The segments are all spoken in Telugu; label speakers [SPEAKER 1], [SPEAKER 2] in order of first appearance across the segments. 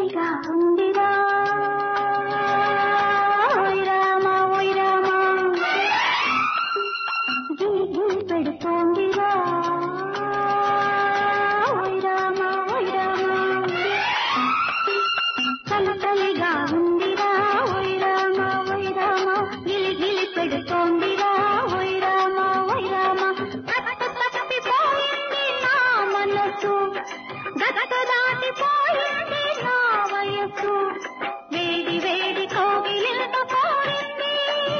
[SPEAKER 1] చలిగా ఉందిరా ఓయ్ రామా ఓయ్ రామా గిలి గిలి పెడుతోందిరా ఓయ్ రామా ఓయ్ రామా చలి చలిగా ఉందిరా ఓయ్ రామా ఓయ్ రామా గిలి గిలి పెడుతోందిరా ఓయ్ రామా ఓయ్ రామా కట్ట తప్పిపోయింది నా మనసు గత దాటిపోయింది నా వయసు వేడి వేడి కోగిలింత కోరింది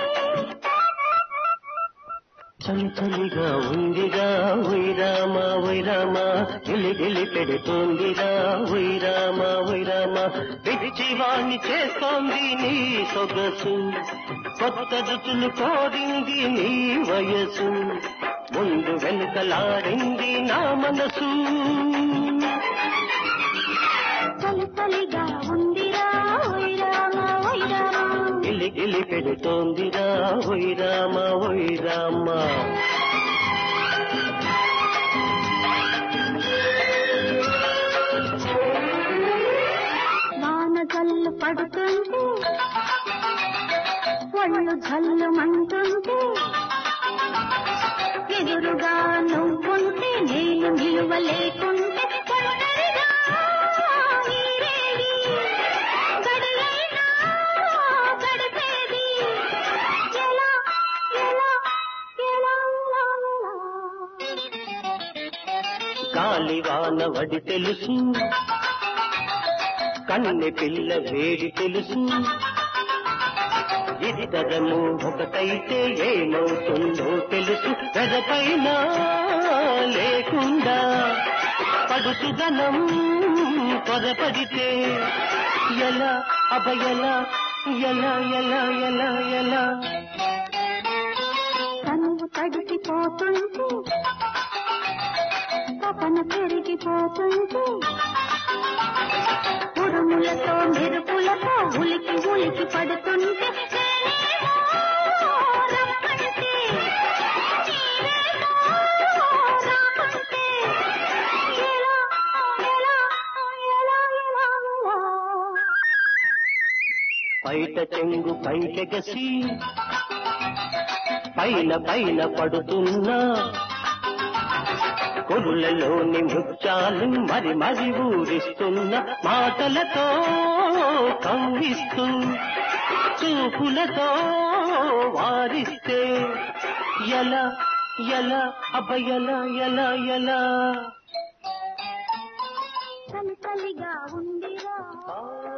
[SPEAKER 2] చలి చలిగా ఉందిగా వైరామా వైరామా గిలి గిలి పెడుతోందిరా వైరామా వైరామా పిచ్చివాణ్ణి చేస్తోంది నీ సొగసు కొత్త రుచులు కోరింది నీ వయసు ముందు వెనుకలాడింది నా మనసు
[SPEAKER 1] చలి చలిగా ఉందిరా ఓయ్ రామా ఓయ్ రామా
[SPEAKER 2] గిలి గిలి పెడుతోందిరా వైరామా వైరామా
[SPEAKER 1] వాన జల్లు పడుతుంటే ఒళ్ళు జల్లు మంటుంటే ఎదురుగా నువ్వుంటే నేను నిలువ లేకుంటే ఒంటరిగా నీరేడి గడియైనా గడిపేది ఎలా ఎలా ఎలా ఎలా
[SPEAKER 2] గాలివాన వడి తెలుసు కన్నె పిల్ల వేడి తెలుసు ఇద్దరము ఒకటైతే ఏమవుతుందో తెలుసు గజపైన లేకుండా పడుచుదనం త్వరపడితే ఎలా అభయలా ఎలా ఎలా ఎలా ఎలా
[SPEAKER 1] కనువు తడిసిపోతుంటే తపన పెరిగిపోతుంటే ఉరుములతో మెరుపులతో ఉలికి ఉలికి పడుతుంటే నేనేమో రమ్మంటే, నీవేమో రామంటే, ఎలా, ఎలా, ఎలా, ఎలా, ఎలా?
[SPEAKER 2] బయట చెంగు పైకెగసి పైన పైన పడుతున్నా కొరులలోని ముత్యాలు మరి మరి ఊరిస్తున్న మాటలతో కవ్విస్తూ చూపులతో వారిస్తే ఎలా ఎలా అభయలా ఎలా ఎలా
[SPEAKER 1] చలి చలిగా ఉందిరా
[SPEAKER 2] ఆ